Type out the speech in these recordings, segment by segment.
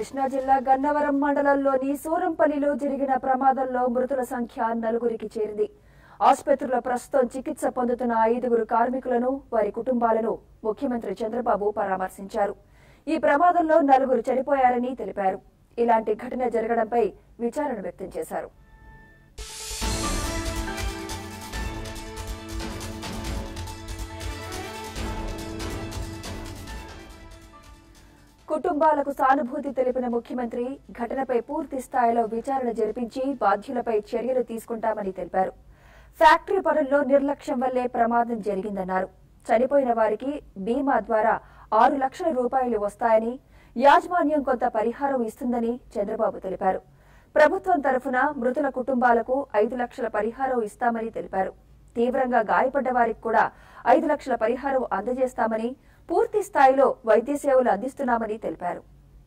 కృష్ణా జిల్లా గన్నవరం మండలంలోని సూరంపల్లిలో జరిగిన ప్రమాదంలో మృతుల సంఖ్య నలుగురికి చేరింది ఆసుపత్రిలో ప్రస్తుతం చికిత్స పొందుతున్న ఐదుగురు కార్మికులను వారి కుటుంబాలను ముఖ్యమంత్రి చంద్రబాబు పరామర్శించారు ఈ ప్రమాదంలో నలుగురు చనిపోయారని తెలిపారు ఇలాంటి ఘటన జరగడంపై విచారణ వ్యక్తం చేశారు కుటుంబాలకు సానుభూతి తెలిపిన ముఖ్యమంత్రి ఘటనపై పూర్తి స్థాయిలో విచారణ జరిపించి బాధ్యులపై చర్యలు తీసుకుంటామని తెలిపారు ఫ్యాక్టరీ పనుల్లో నిర్లక్ష్యం వల్లే ప్రమాదం జరిగిందన్నారు చనిపోయిన వారికి బీమా ద్వారా ఆరు లక్షల రూపాయలు వస్తాయని యాజమాన్యం కొంత పరిహారం ఇస్తుందని చంద్రబాబు తెలిపారు ప్రభుత్వం తరఫున మృతుల కుటుంబాలకు ఐదు లక్షల పరిహారం ఇస్తామని తెలిపారు తీవ్రంగా గాయపడ్డ వారికి కూడా ఐదు లక్షల పరిహారం అందజేస్తామని పూర్తి స్థాయిలో వైద్య సేవలు అందిస్తున్నామని తెలిపారు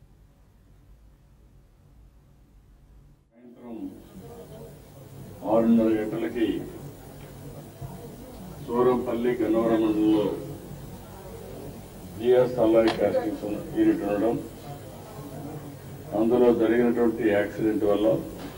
సాయంత్రం ఆరున్నర గంటలకి సూరంపల్లి గన్నవరం మండలంలో జిఎస్ అల్లాయి కాస్టింగ్స్ యూనిట్ ఉండడం అందులో జరిగినటువంటి యాక్సిడెంట్ వల్ల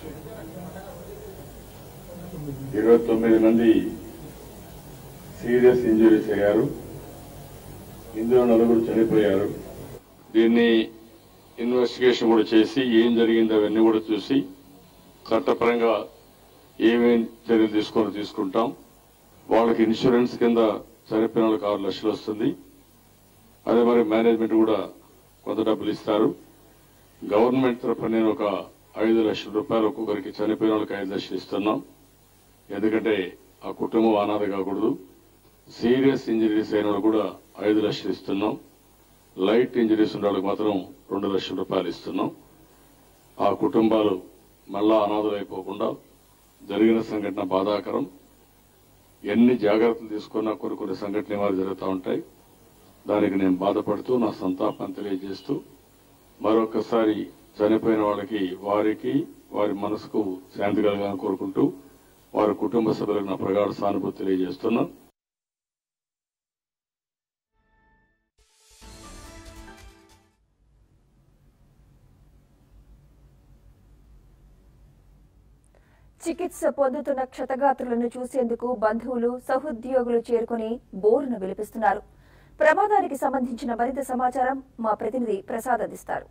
ఇరవై తొమ్మిది మంది సీరియస్ ఇంజరీస్ అయ్యారు ఇందులో నలుగురు చనిపోయారు దీన్ని ఇన్వెస్టిగేషన్ కూడా చేసి ఏం జరిగింది అవన్నీ కూడా చూసి చట్టపరంగా ఏమేం చర్యలు తీసుకొని తీసుకుంటాం వాళ్ళకి ఇన్సూరెన్స్ కింద చనిపోయిన వాళ్ళకి ఆరు లక్షలు వస్తుంది అదే మరి మేనేజ్మెంట్ కూడా కొంత డబ్బులు ఇస్తారు గవర్నమెంట్ తరఫున నేను ఒక ఐదు లక్షల రూపాయలు ఒక్కొక్కరికి చనిపోయిన వాళ్ళకి ఐదు లక్షలు ఇస్తున్నాం ఎందుకంటే ఆ కుటుంబం అనాథ కాకూడదు సీరియస్ ఇంజరీస్ అయిన వాళ్ళు కూడా ఐదు లక్షలు ఇస్తున్నాం లైట్ ఇంజరీస్ ఉన్న వాళ్ళకి మాత్రం రెండు లక్షల రూపాయలు ఇస్తున్నాం ఆ కుటుంబాలు మళ్ళా అనాథలైపోకుండా జరిగిన సంఘటన బాధాకరం ఎన్ని జాగ్రత్తలు తీసుకున్నా కొన్ని కొన్ని సంఘటనలు ఏమైనా జరుగుతూ ఉంటాయి దానికి నేను బాధపడుతూ నా సంతాపాన్ని తెలియజేస్తూ మరొకసారి చనిపోయిన వాళ్ళకి వారికి వారి మనసుకు శాంతి కలగాలని కోరుకుంటూ వారి కుటుంబ సభ్యులకు నా ప్రగాఢ సానుభూతి తెలియజేస్తున్నాను చికిత్స పొందుతున్న క్షతగాత్రులను చూసేందుకు బంధువులు సహోద్యోగులు చేరుకుని బోరును విలిపిస్తున్నారు ప్రమాదానికి సంబంధించిన మరింత సమాచారం మా ప్రతినిధి ప్రసాద్ అందిస్తారు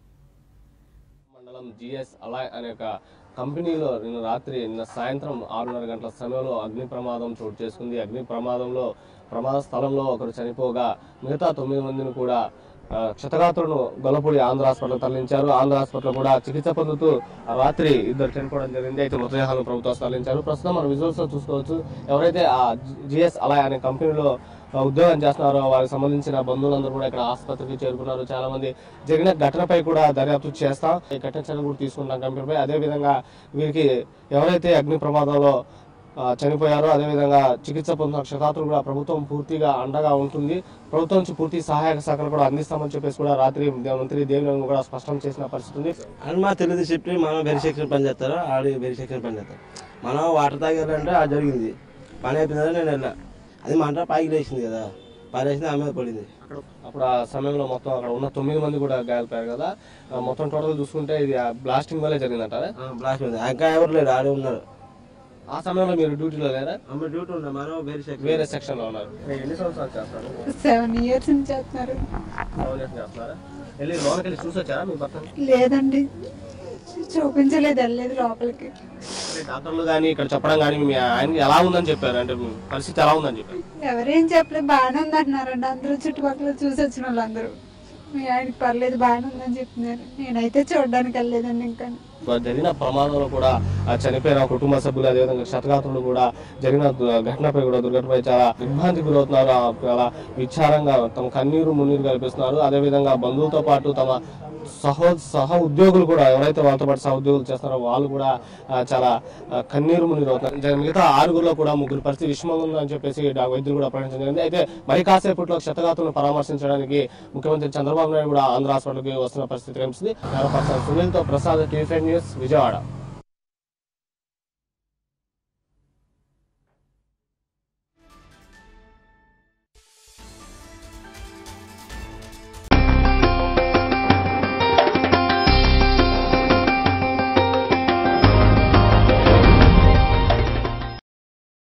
మండలం జిఎస్ అలాయ్ అనే ఒక కంపెనీలో నిన్న రాత్రి నిన్న సాయంత్రం ఆరున్నర గంటల సమయంలో అగ్ని ప్రమాదం చోటు చేసుకుంది అగ్ని ప్రమాదంలో ప్రమాద స్థలంలో ఒకరు చనిపోగా మిగతా తొమ్మిది మందిని కూడా ఆ, క్షతగాత్రులను గొల్లపూడి ఆంధ్ర హాస్పిటల్ తరలించారు ఆంధ్ర హాస్పిటల్ కూడా చికిత్స పొందుతూ ఆ రాత్రి ఇద్దరు చనిపోవడం జరిగింది అయితే మృతదేహాలను ప్రభుత్వం తరలించారు ప్రస్తుతం మన విజువల్స్ లో చూసుకోవచ్చు ఎవరైతే ఆ జిఎస్ అలాయ్ అనే కంపెనీలో ఆ, ఉద్యోగం చేస్తున్నారో వారికి సంబంధించిన బంధువులందరూ కూడా ఇక్కడ ఆసుపత్రికి చేరుకున్నారు చాలా మంది జరిగిన ఘటనపై కూడా దర్యాప్తు చేస్తాం ఈ ఘటన చర్యలు కూడా తీసుకుంటాం కంపెనీపై అదే విధంగా వీరికి ఎవరైతే అగ్ని ప్రమాదంలో ఆ, చనిపోయారో అదేవిధంగా చికిత్స పొందిన క్షతాత్రులు కూడా ప్రభుత్వం పూర్తిగా అండగా ఉంటుంది ప్రభుత్వం నుంచి పూర్తి సహాయక సహకారం కూడా అందిస్తామని చెప్పేసి కూడా రాత్రి మంత్రి దేవిని కూడా స్పష్టం చేసిన పరిస్థితి ఉంది అని మా తెలియదు చెప్పి మనం వెరీ సెక్షన్ పని చేస్తారు ఆడి వెరీ సెక్షన్ పని చేస్తారు మనం వాటర్ తాగారంటే అది జరిగింది పని అయిపోయిందని నేను వెళ్ళా అది మంట పైకి లేచింది కదా పని వేసింది ఆమె మీద పడింది అప్పుడు ఆ సమయంలో మొత్తం అక్కడ ఉన్న తొమ్మిది మంది కూడా గాయపడ్డారు కదా ఆ, మొత్తం టోటల్ చూసుకుంటే ఇది బ్లాస్టింగ్ వల్లే జరిగిందంటారా బ్లాస్ట్ అయింది ఇంకా ఎవరు లేరు ఆడే ఉన్నారు ఆ సమయంలో మీరు డ్యూటీలో లేరా ఆమె డ్యూటీ ఉన్నా మనం వెరీ సెక్షన్ వేరే సెక్షన్ లో ఉన్నారు ఎన్ని సంవత్సరాలు చేస్తారు సెవెన్ ఇయర్స్ నుంచి చేస్తున్నారు డెవలప్ చేస్తున్నారా వెళ్ళి లోనకి వెళ్ళి చూసి వచ్చారా మీ భర్తను లేదండి చూపించలేదు వెళ్ళలేదు లోపలికి అంటే డాక్టర్లు కానీ ఇక్కడ చెప్పడం కానీ మీ ఆయనకి ఎలా ఉందని చెప్పారు అంటే మీ పరిస్థితి ఎలా ఉందని చెప్పారు ఎవరేం చెప్పలేదు బాగానే ఉంది అంటున్నారండి అందరూ చుట్టుపక్కల చూసి వచ్చిన వాళ్ళందరూ మీ ఆయనకి పర్లేదు బాగానే ఉందని చెప్తున్నారు నేనైతే చూడడానికి వెళ్ళలేదండి ఇంకా జరిగిన ప్రమాదంలో కూడా ఆ చనిపోయిన కుటుంబ సభ్యులు అదేవిధంగా క్షతగాత్రులు కూడా జరిగిన దు- ఘటనపై కూడా దుర్ఘటనపై చాలా ఇబ్బందికి గురవుతున్నారు ఆ చాలా విచారంగా తమ కన్నీరు మున్నీరు కల్పిస్తున్నారు అదేవిధంగా బంధువులతో పాటు తమ సహో సహ ఉద్యోగులు కూడా ఎవరైతే వాళ్ళతో పాటు సహ ఉద్యోగులు చేస్తున్నారో వాళ్ళు కూడా ఆ, చాలా ఆ, కన్నీరు మున్నీరు అవుతున్నారు జ- మిగతా ఆరుగురులో కూడా ముగ్గురు పరిస్థితి విషమంగా ఉందని చెప్పేసి డా- వైద్యులు కూడా ప్రకటించడం జరిగింది అయితే మరి కాసేపట్లో క్షతగాత్రులను పరామర్శించడానికి ముఖ్యమంత్రి చంద్రబాబు నాయుడు కూడా ఆంధ్ర హాస్పిటల్కి వస్తున్న పరిస్థితి కనిపిస్తుంది సునీల్ తో ప్రసాద్ టీవీ న్యూస్ విజయవాడ